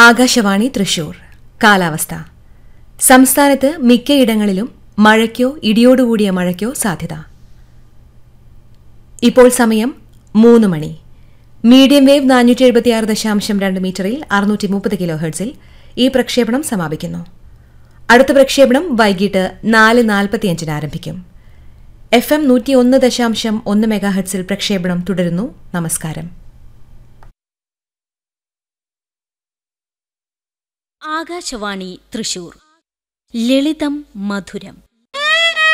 ആകാശവാണി തൃശൂർ കാലാവസ്ഥ സംസ്ഥാനത്ത് മിക്കയിടങ്ങളിലും മഴയ്ക്കോ ഇടിയോടുകൂടിയ മഴയ്ക്കോ സാധ്യത ഇപ്പോൾ സമയം മൂന്ന് മണി മീഡിയം വേവ് നാനൂറ്റി എഴുപത്തിയാറ് ദശാംശം രണ്ട് മീറ്ററിൽ അറുന്നൂറ്റി മുപ്പത് കിലോ ഹെർട്സിൽ ഈ പ്രക്ഷേപണം സമാപിക്കുന്നു അടുത്ത പ്രക്ഷേപണം വൈകിട്ട് നാല് നാൽപ്പത്തിയഞ്ചിന് ആരംഭിക്കും എഫ് എം നൂറ്റി ഒന്ന് ദശാംശം ഒന്ന് മെഗാ ഹെർട്സിൽ പ്രക്ഷേപണം തുടരുന്നു നമസ്കാരം ആകാശവാണി തൃശൂർ ലളിതം മധുരം